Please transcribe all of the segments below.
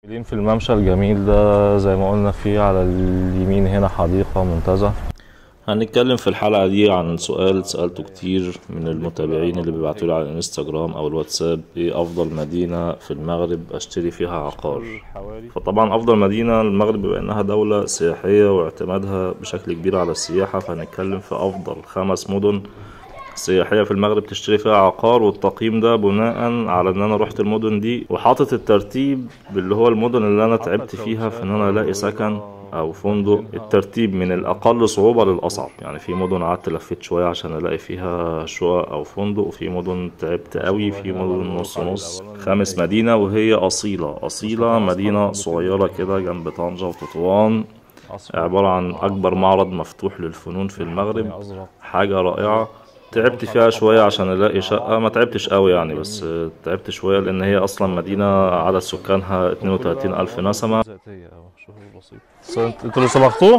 موجودين في الممشى الجميل ده زي ما قلنا فيه على اليمين هنا حديقة منتزه هنتكلم في الحلقة دي عن سؤال سألته كتير من المتابعين اللي بيبعتولي على الانستجرام او الواتساب ايه افضل مدينة في المغرب اشتري فيها عقار فطبعا افضل مدينة المغرب بما انها دولة سياحية واعتمادها بشكل كبير على السياحة فهنتكلم في افضل خمس مدن سياحية في المغرب تشتري فيها عقار والتقييم ده بناء على ان انا رحت المدن دي وحاطط الترتيب اللي هو المدن اللي انا تعبت فيها في ان انا الاقي سكن او فندق الترتيب من الاقل صعوبة للاصعب يعني في مدن قعدت لفيت شوية عشان الاقي فيها شقق او فندق وفي مدن تعبت قوي في مدن نص نص خامس مدينة وهي اصيلة اصيلة مدينة صغيرة كده جنب طنجة وتطوان عبارة عن أكبر معرض مفتوح للفنون في المغرب حاجة رائعة تعبت فيها شوية عشان ألاقي شقة ما تعبتش قوي يعني بس تعبت شوية لأن هي أصلا مدينة عدد سكانها 32 ألف نسمة انتوا اللي صبغتوه؟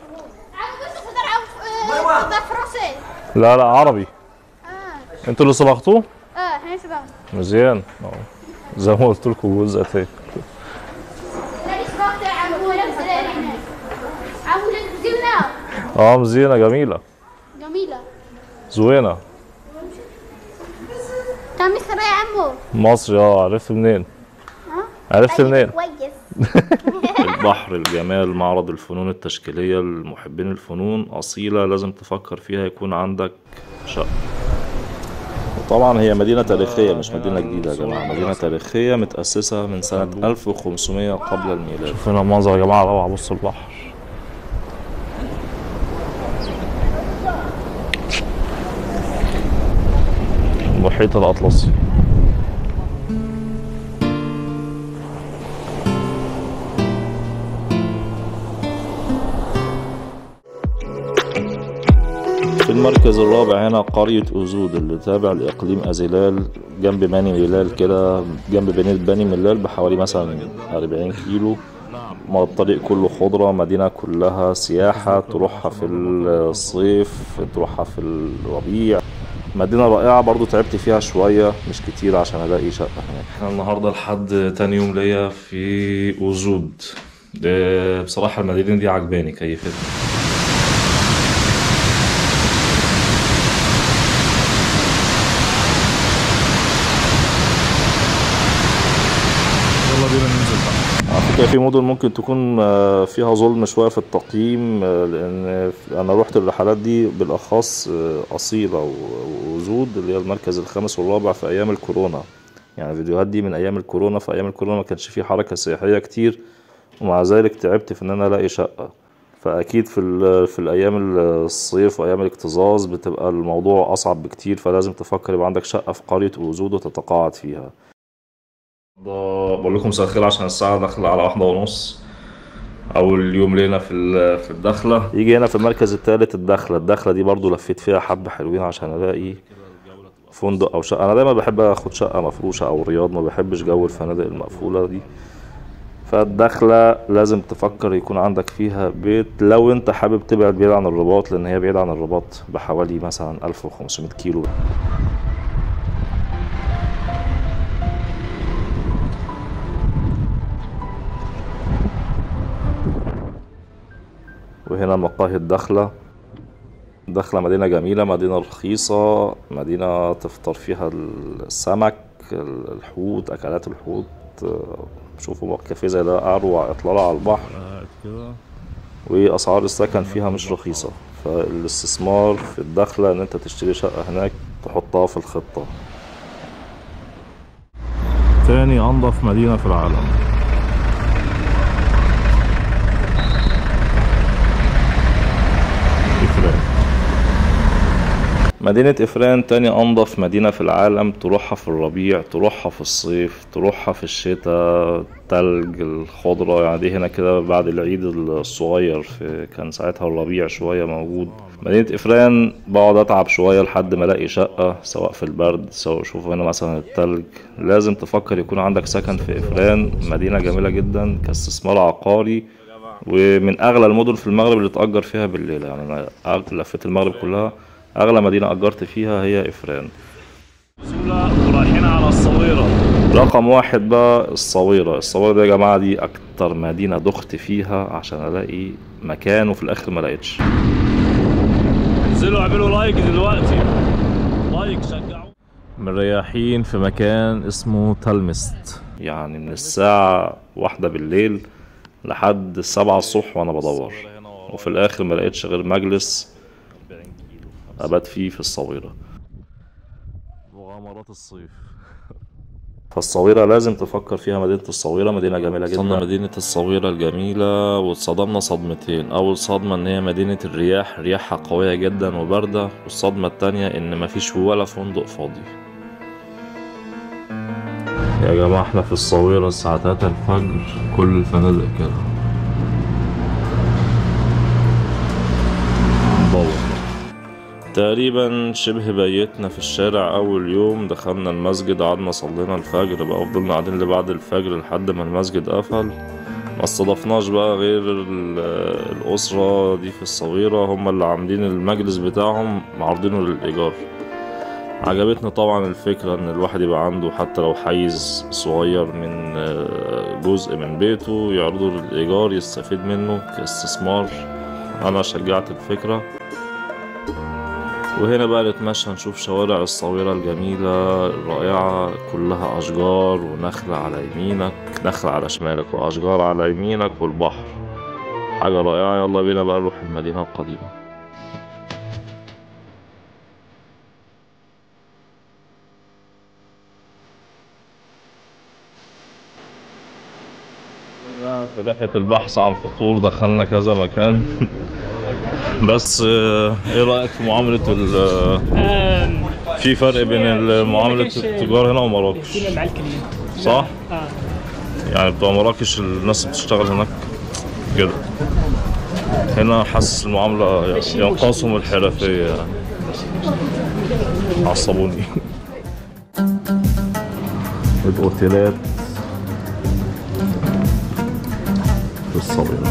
ده فرنسي لا لا عربي اه انتوا اللي صبغتوه؟ اه احنا شباب مزيان اه زي ما قلت لكم جزء تاني لا شباب ده عمو ولا مسلمين عمو ولا زينة اه مزيانة جميلة جميلة زوينة كم مصر يا عمو مصري اه عرفت منين؟ عرفت منين؟ كويس البحر الجمال معرض الفنون التشكيلية لمحبين الفنون أصيلة لازم تفكر فيها يكون عندك شقة وطبعا هي مدينة تاريخية مش مدينة جديدة يا جماعة مدينة تاريخية متأسسة من سنة 1500 قبل الميلاد شوف هنا المنظر يا جماعة روعة بص البحر المحيط الأطلسي في المركز الرابع هنا قرية أزود اللي تابع لإقليم أزيلال جنب بني ميلال كده جنب مدينة بني ميلال بحوالي مثلا 40 كيلو ما الطريق كله خضرة مدينة كلها سياحة تروحها في الصيف تروحها في الربيع مدينة رائعة برضو تعبت فيها شوية مش كتير عشان ألاقي شقة هناك احنا النهاردة لحد تاني يوم ليا في أزود ده بصراحة المدينة دي عجباني كيفتني يلا بينا ننزل بقى على فكرة في مدن ممكن تكون آه، فيها ظلم شوية في التقييم آه، لأن أنا روحت الرحلات دي بالأخص آه، أصيلة و- وزود اللي هي المركز الخامس والرابع في أيام الكورونا يعني الفيديوهات دي من أيام الكورونا في أيام الكورونا ما كانش فيه حركة سياحية كتير ومع ذلك تعبت في إن أنا ألاقي شقة فأكيد في ال- في الأيام الصيف وأيام الاكتظاظ بتبقى الموضوع أصعب بكتير فلازم تفكر يبقى عندك شقة في قرية وزود وتتقاعد فيها ده بقول لكم مساء الخير عشان الساعة داخلة على واحدة ونص أول يوم لينا في ال- في الدخلة يجي هنا في المركز الثالث الدخلة الدخلة دي برضو لفيت فيها حبة حلوين عشان ألاقي فندق أو شقة أنا دايما بحب آخد شقة مفروشة أو رياض ما بحبش جو الفنادق المقفولة دي فالدخلة لازم تفكر يكون عندك فيها بيت لو انت حابب تبعد بعيد عن الرباط لان هي بعيد عن الرباط بحوالي مثلا 1500 كيلو وهنا مقاهي الدخلة دخلة مدينة جميلة مدينة رخيصة مدينة تفطر فيها السمك الحوت أكلات الحوت شوفوا كافيه زي ده أروع إطلالة على البحر قاعد كده وأسعار السكن فيها مش رخيصة فالاستثمار في الدخلة إن أنت تشتري شقة هناك تحطها في الخطة تاني انضف مدينة في العالم إفران مدينة إفران تاني أنظف مدينة في العالم تروحها في الربيع تروحها في الصيف تروحها في الشتاء تلج الخضرة يعني دي هنا كده بعد العيد الصغير في كان ساعتها الربيع شوية موجود مدينة إفران بقعد أتعب شوية لحد ما ألاقي شقة سواء في البرد سواء شوف هنا مثلا التلج لازم تفكر يكون عندك سكن في إفران مدينة جميلة جدا كاستثمار عقاري ومن أغلى المدن في المغرب اللي تأجر فيها بالليل يعني أنا قعدت لفيت المغرب كلها أغلى مدينة أجرت فيها هي إفران ورايحين على الصويرة رقم واحد بقى الصويرة الصويرة دي يا جماعة دي أكتر مدينة دخت فيها عشان ألاقي مكان وفي الآخر ما لقيتش انزلوا اعملوا لايك دلوقتي لايك شجعوا مريحين في مكان اسمه تلمست يعني من الساعة واحدة بالليل لحد السبعة الصبح وأنا بدور وفي الآخر ما لقيتش غير مجلس أبات فيه في الصويرة مغامرات الصيف فالصويرة لازم تفكر فيها مدينة الصويرة مدينة جميلة جدا وصلنا مدينة الصويرة الجميلة واتصدمنا صدمتين أول صدمة إن هي مدينة الرياح رياحها قوية جدا وباردة والصدمة التانية إن مفيش ولا فندق فاضي يا جماعة احنا في الصويرة الساعة 3 الفجر كل الفنادق كده ضوء تقريبا شبه بيتنا في الشارع اول يوم دخلنا المسجد قعدنا صلينا الفجر بقى وفضلنا قاعدين لبعد الفجر لحد ما المسجد قفل ما استضفناش بقى غير ال- الأسرة دي في الصغيرة هم اللي عاملين المجلس بتاعهم معرضينه للإيجار عجبتني طبعا الفكرة ان الواحد يبقى عنده حتى لو حيز صغير من آه، جزء من بيته يعرضه للإيجار يستفيد منه كاستثمار أنا شجعت الفكرة وهنا بقى نتمشى نشوف شوارع الصويرة الجميلة الرائعة كلها أشجار ونخل على يمينك نخل على شمالك وأشجار على يمينك والبحر حاجة رائعة يلا بينا بقى نروح المدينة القديمة في رحلة البحث عن فطور دخلنا كذا مكان بس آه، ايه رأيك في معاملة ال آم، في فرق بين ال- معاملة التجار هنا ومراكش الدنيا مع الكلمة صح؟ اه يعني بتوع مراكش الناس بتشتغل هناك كده هنا حاسس المعاملة ينقصهم الحرفية يعني عصبوني الأوتيلات في الصبيرة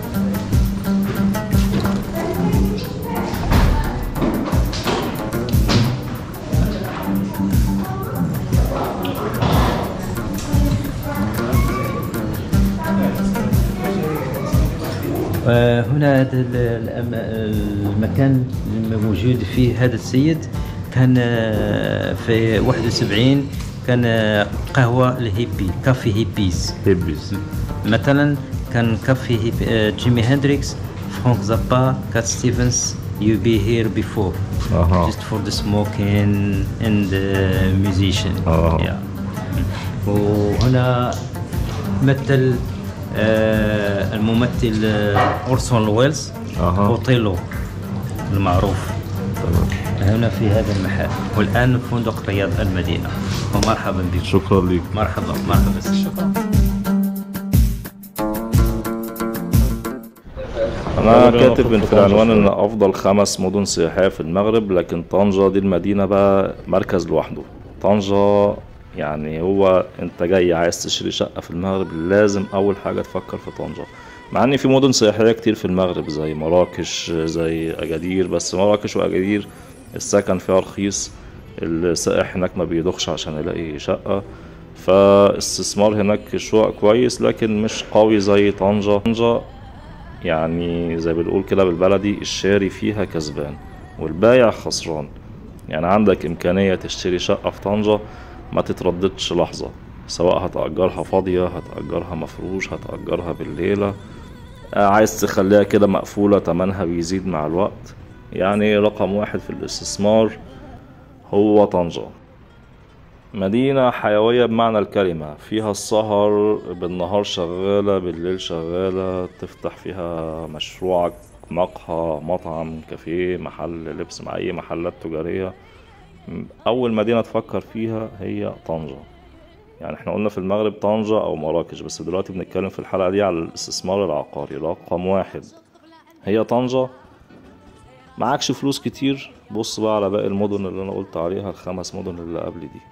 هنا هذا ال- الأم- المكان الموجود فيه هذا السيد كان آه، في 71 كان آه، قهوة الهيبي كافي هيبيز هيبيز مثلا كان كافي هيب آه، جيمي هندريكس فرانك زابا كات ستيفنز you be here before أها. just for the smoking and the musician أها. yeah. وهنا مثل آه، الممثل آه، اورسون ويلز أها. اوتيلو المعروف هنا في هذا المحل والان فندق رياض المدينه ومرحبا بكم شكرا ليك مرحبا مرحبا شكرا انا كاتب من في العنوان ان افضل خمس مدن سياحيه في المغرب لكن طنجة دي المدينه بقى مركز لوحده طنجة يعني هو انت جاي عايز تشتري شقه في المغرب لازم اول حاجه تفكر في طنجة مع ان في مدن سياحيه كتير في المغرب زي مراكش زي اجادير بس مراكش واجادير السكن فيها رخيص السائح هناك ما بيدخش عشان يلاقي شقه فاستثمار هناك شقق كويس لكن مش قوي زي طنجة طنجة يعني زي بنقول كده بالبلدي الشاري فيها كسبان والبايع خسران يعني عندك إمكانية تشتري شقة في طنجة ما تترددش لحظة سواء هتأجرها فاضية هتأجرها مفروش هتأجرها بالليلة آه، عايز تخليها كده مقفولة تمنها بيزيد مع الوقت يعني رقم واحد في الاستثمار هو طنجة مدينة حيوية بمعنى الكلمة فيها السهر بالنهار شغالة بالليل شغالة تفتح فيها مشروعك مقهى مطعم كافيه محل لبس مع أي محلات تجارية م- أول مدينة تفكر فيها هي طنجة يعني احنا قلنا في المغرب طنجة أو مراكش بس دلوقتي بنتكلم في الحلقة دي على الاستثمار العقاري رقم واحد هي طنجة معكش فلوس كتير بص بقى على باقي المدن اللي أنا قلت عليها الخمس مدن اللي قبل دي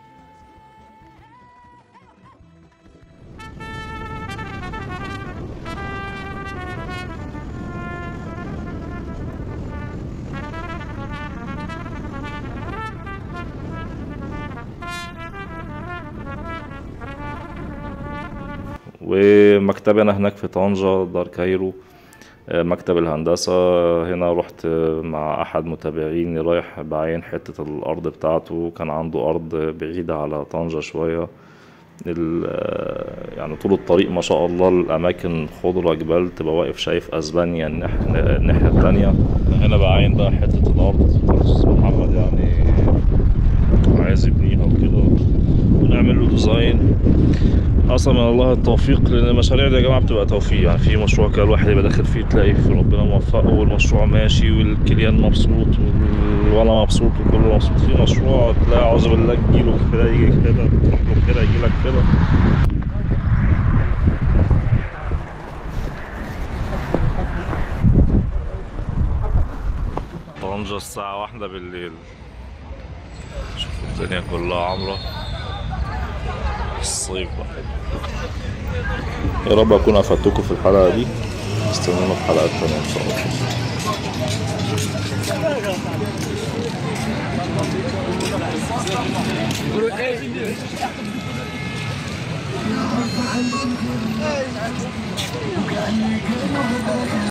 ومكتبنا هناك في طنجة دار كايرو آه، مكتب الهندسة هنا رحت مع أحد متابعيني رايح بعين حتة الأرض بتاعته كان عنده أرض بعيدة على طنجة شوية ال- آه، يعني طول الطريق ما شاء الله الأماكن خضرة جبال تبقى واقف شايف أسبانيا الناح- الناحية التانية هنا بعين بقى حتة الأرض الأستاذ محمد يعني عايز يبنيها وكده ونعمل له ديزاين اصلا من الله التوفيق لان المشاريع دي يا جماعه بتبقى توفيق يعني في مشروع كده الواحد يبقى داخل فيه تلاقي في ربنا موفقه والمشروع ماشي والكليان مبسوط وانا مبسوط وكله مبسوط في مشروع تلاقي اعوذ بالله تجيله كده يجي كده تروح له كده يجي لك كده طنجة الساعة واحدة بالليل شوفوا الدنيا كلها عمرة الصيف بقى يا رب اكون افدتكم في الحلقه دي استنونا في حلقات تانية ان شاء الله